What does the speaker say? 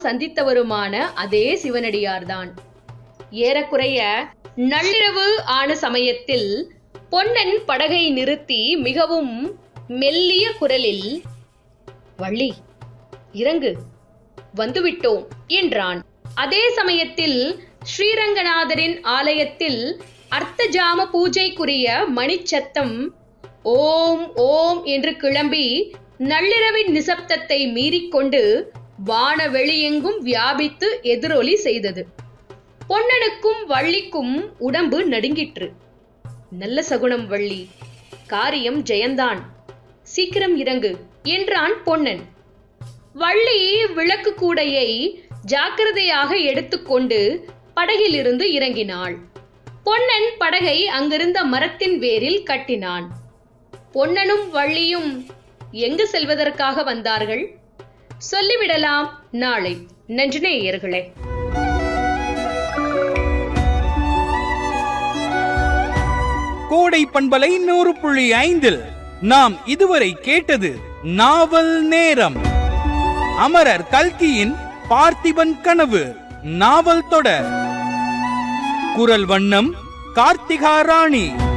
சந்தித்தவருமான அதே சிவனடியார்தான் ஏறக்குறைய நள்ளிரவு ஆன சமயத்தில் பொன்னன் படகை நிறுத்தி மிகவும் மெல்லிய குரலில் வள்ளி இறங்கு வந்துவிட்டோம் என்றான் அதே சமயத்தில் ஸ்ரீரங்கநாதரின் ஆலயத்தில் அர்த்தஜாம பூஜைக்குரிய மணிச்சத்தம் ஓம் ஓம் என்று கிளம்பி நள்ளிரவின் நிசப்தத்தை மீறிக்கொண்டு வான வெளியெங்கும் வியாபித்து எதிரொலி செய்தது பொன்னனுக்கும் வள்ளிக்கும் உடம்பு நடுங்கிற்று நல்ல சகுனம் வள்ளி காரியம் ஜெயந்தான் சீக்கிரம் இறங்கு என்றான் பொன்னன் வள்ளி விளக்கு கூடையை ஜாக்கிரதையாக எடுத்துக்கொண்டு படகிலிருந்து இறங்கினாள் பொன்னன் படகை அங்கிருந்த மரத்தின் வேரில் கட்டினான் பொன்னனும் வள்ளியும் எங்கு செல்வதற்காக வந்தார்கள் சொல்லிவிடலாம் நாளை நன்றி நேயர்களே கோடை பண்பலை நூறு புள்ளி ஐந்தில் நாம் இதுவரை கேட்டது நாவல் நேரம் அமரர் கல்கியின் பார்த்திபன் கனவு நாவல் தொடர் குரல் வண்ணம் கார்த்திகா ராணி